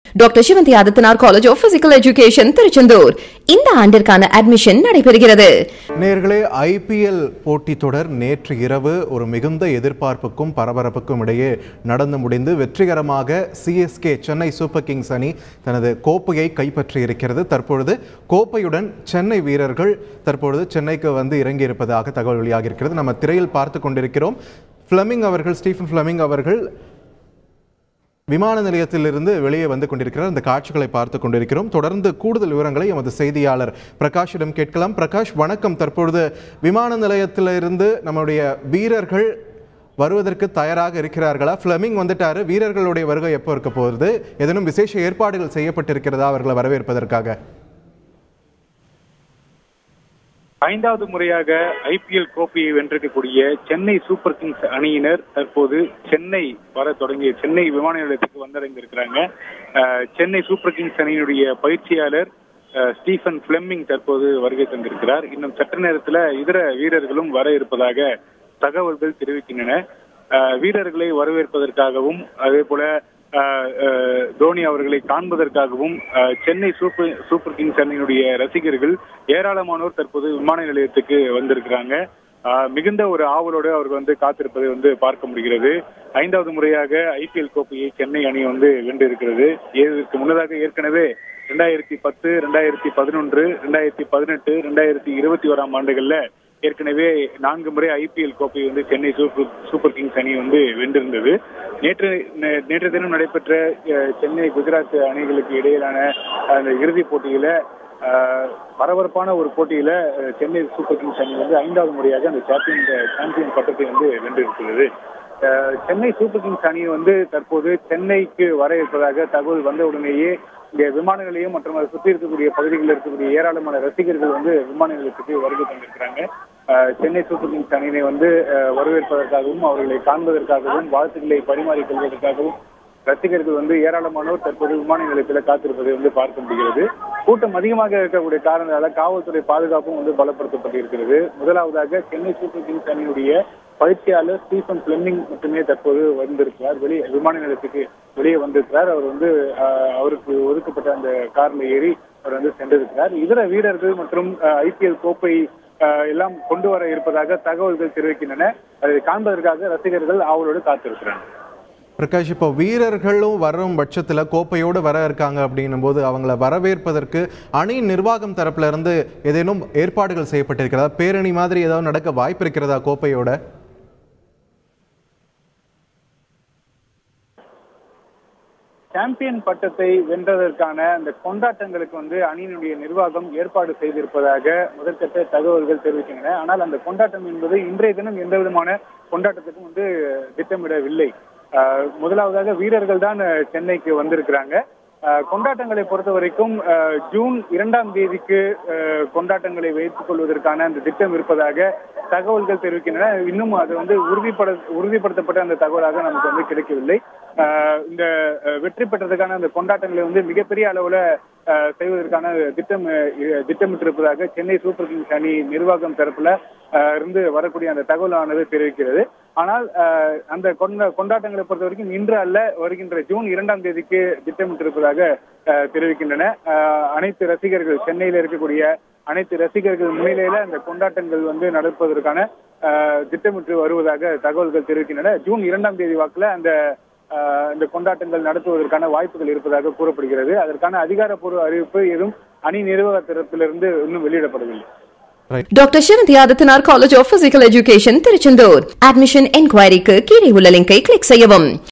doctor Sivanthi Adithanar college of physical education Tiruchendur இந்த ஆண்டிற்கான admission நடைபெறுகிறது நேர்களே ஐபிஎல் போட்டித் தொடர் நேற்று இரவு ஒரு மிகுந்த எதிர்பார்ப்புக்கும் பரபரப்புக்கும் இடையே நடந்து முடிந்து வெற்றிகரமாக சிஎஸ்கே சென்னை சூப்பர் கிங்ஸ் அணி தனது கோப்பையை கைப்பற்றி இருக்கிறது தற்பொழுது கோப்பையுடன் சென்னை வீரர்கள் தற்பொழுது சென்னைக்கு வந்து இறங்கி இருப்பதாக தகவல் வெளியாகி இருக்கிறது நம்ம திரையில் பார்த்து கொண்டிருக்கிறோம் ஃப்ளமிங் அவர்கள் ஸ்டீஃபன் ஃப்ளமிங் அவர்கள் விமான நிலையத்திலிருந்து வெளியே வந்து கொண்டிருக்கிறார் அந்த காட்சிகளை பார்த்து கொண்டிருக்கிறோம் தொடர்ந்து கூடுதல் விவரங்களை எமது செய்தியாளர் பிரகாஷிடம் கேட்கலாம் பிரகாஷ் வணக்கம் தற்பொழுது விமான நிலையத்திலிருந்து நம்முடைய வீரர்கள் வருவதற்கு தயாராக இருக்கிறார்களா ஃப்ளமிங் வந்துட்டாரு வீரர்களுடைய வருகை எப்போ இருக்க போகுது ஏதேனும் விசேஷ ஏற்பாடுகள் செய்யப்பட்டிருக்கிறதா அவர்களை வரவேற்பதற்காக ஐந்தாவது முறையாக ஐபிஎல் கோப்பையை வென்றிருக்கக்கூடிய சென்னை சூப்பர் கிங்ஸ் அணியினர் தற்போது சென்னை வர தொடங்கிய சென்னை விமான நிலையத்துக்கு வந்தடைந்திருக்கிறாங்க அஹ், சென்னை சூப்பர் கிங்ஸ் அணியினுடைய பயிற்சியாளர் அஹ், ஸ்டீஃபன் பிளெமிங் தற்போது வருகை தந்திருக்கிறார் இன்னும் சற்று நேரத்தில் இதர வீரர்களும் வர இருப்பதாக தகவல்கள் தெரிவிக்கின்றன அஹ், வீரர்களை வரவேற்பதற்காகவும் அதே போல அஹ், அஹ், தோனி அவர்களை காண்பதற்காகவும் அஹ், சென்னை சூப்பர் சூப்பர் கிங்ஸ் அணியினுடைய ரசிகர்கள் ஏராளமானோர் தற்போது விமான நிலையத்துக்கு வந்திருக்கிறாங்க அஹ், மிகுந்த ஒரு ஆவலோடு அவர்கள் வந்து காத்திருப்பதை வந்து பார்க்க முடிகிறது ஐந்தாவது முறையாக ஐபிஎல் கோப்பையை சென்னை அணி வந்து வென்றிருக்கிறது இதற்கு முன்னதாக ஏற்கனவே ரெண்டாயிரத்தி பத்து ரெண்டாயிரத்தி பதினொன்று ரெண்டாயிரத்தி பதினெட்டு ரெண்டாயிரத்தி இருபத்தி ஓராம் ஆண்டுகள்ல ஏற்கனவே நான்கு முறை ஐபிஎல் கோப்பை வந்து சென்னை சூப்பர் சூப்பர் கிங்ஸ் அணி வந்து வென்றிருந்தது நேற்று நே- நேற்று தினம் நடைபெற்ற அஹ், சென்னை குஜராத் அணிகளுக்கு இடையிலான அந்த இறுதிப் போட்டியில அஹ், பரபரப்பான ஒரு போட்டியில அஹ், சென்னை சூப்பர் கிங்ஸ் அணி வந்து ஐந்தாவது முறையாக அந்த சாம்பியன் சாம்பியன் பட்டத்தை வந்து வென்றிருக்கிறது அஹ், சென்னை சூப்பர் கிங்ஸ் அணி வந்து தற்போது சென்னைக்கு வர இருப்பதாக தகவல் வந்த உடனேயே இங்க விமான நிலையம் மற்றும் அதை சுற்றி இருக்கக்கூடிய பகுதிகளில் இருக்கக்கூடிய ஏராளமான ரசிகர்கள் வந்து விமான நிலையத்துக்கு வருகை தந்திருக்கிறாங்க அஹ், சென்னை சூப்பர் கிங்ஸ் அணியினை வந்து அஹ், வரவேற்பதற்காகவும் அவர்களை காண்பதற்காகவும் வாழ்த்துக்களை பரிமாறிக் கொள்வதற்காகவும் ரசிகர்கள் வந்து ஏராளமானோர் தற்போது விமான நிலையத்தில் காத்திருப்பதை வந்து பார்க்க முடிகிறது கூட்டம் அதிகமாக இருக்கக்கூடிய காரணத்தால காவல்துறை பாதுகாப்பும் வந்து பலப்படுத்தப்பட்டிருக்கிறது முதலாவதாக சென்னை சூப்பர் கிங்ஸ் அணியுடைய பயிற்சியாளர் ஸ்டீஃபன் பிளெமிங் மட்டுமே தற்போது வந்திருக்கிறார் வெளியே விமான நிலையத்துக்கு வெளியே வந்திருக்கிறார் அவர் வந்து ஆஹ், அவருக்கு ஒதுக்கப்பட்ட அந்த கார்ல ஏறி அவர் வந்து சென்றிருக்கிறார் இதர வீரர்கள் மற்றும் ஐபிஎல் கோப்பை ஆஹ், எல்லாம் கொண்டு வர இருப்பதாக தகவல்கள் தெரிவிக்கின்றன அதை காண்பதற்காக ரசிகர்கள் ஆவலோடு காத்திருக்கிறாங்க பிரகாஷ் இப்போ வீரர்களும் வரும் பட்சத்தில் கோப்பையோடு வர இருக்காங்க அப்படின்னும் போது அவங்கள வரவேற்பதற்கு அணி நிர்வாகம் தரப்புல இருந்து ஏதேனும் ஏற்பாடுகள் செய்யப்பட்டிருக்கிறதா பேரணி மாதிரி ஏதாவது நடக்க வாய்ப்பு இருக்கிறதா கோப்பையோட சாம்பியன் பட்டத்தை வென்றதற்கான அந்த கொண்டாட்டங்களுக்கு வந்து அணியினுடைய நிர்வாகம் ஏற்பாடு செய்திருப்பதாக முதற்கட்ட தகவல்கள் தெரிவிக்கின்றன ஆனால் அந்த கொண்டாட்டம் என்பது இன்றைய தினம் எந்த விதமான கொண்டாட்டத்துக்கும் வந்து திட்டமிடவில்லை ஆஹ் முதலாவதாக வீரர்கள் தான் அஹ், சென்னைக்கு வந்திருக்கிறாங்க ஆஹ், கொண்டாட்டங்களை பொறுத்த வரைக்கும் ஆஹ், ஜூன் இரண்டாம் தேதிக்கு ஆஹ், கொண்டாட்டங்களை வைத்துக் கொள்வதற்கான அந்த திட்டம் இருப்பதாக தகவல்கள் தெரிவிக்கின்றன இன்னும் அது வந்து உறுதிப்பட உறுதிப்படுத்தப்பட்ட அந்த தகவலாக நமக்கு வந்து கிடைக்கவில்லை ஆஹ், இந்த ஆஹ், வெற்றி பெற்றதுக்கான அந்த கொண்டாட்டங்களை வந்து மிகப்பெரிய அளவுல ஆஹ், செய்வதற்கான திட்டம் ஆஹ், திட்டமிட்டிருப்பதாக சென்னை சூப்பர் கிங்ஸ் அணி நிர்வாகம் தரப்புல ஆஹ், இருந்து வரக்கூடிய அந்த தகவலானது தெரிவிக்கிறது ஆனால் ஆஹ், அந்த கொண்ட கொண்டாட்டங்களை பொறுத்த வரைக்கும் இன்று அல்ல வருகின்ற ஜூன் இரண்டாம் தேதிக்கு திட்டமிட்டிருப்பதாக ஆஹ், தெரிவிக்கின்றன ஆஹ், அனைத்து ரசிகர்கள் சென்னையில் இருக்கக்கூடிய அனைத்து ரசிகர்கள் முன்னிலையில அந்த கொண்டாட்டங்கள் வந்து நடப்பதற்கான ஆஹ், திட்டமிட்டு வருவதாக தகவல்கள் தெரிவிக்கின்றன ஜூன் இரண்டாம் தேதி வாக்குல அந்த ஆஹ், இந்த கொண்டாட்டங்கள் நடத்துவதற்கான வாய்ப்புகள் இருப்பதாக கூறப்படுகிறது அதற்கான அதிகாரப்பூர்வ அறிவிப்பு எதுவும் அணி நிர்வாக தரப்பிலிருந்து இன்னும் வெளியிடப்படவில்லை doctor Sivanthi Adithanar college of physical education Tiruchendur admission என்கொயரிக்கு கீழே உள்ள லிங்கை கிளிக் செய்யவும்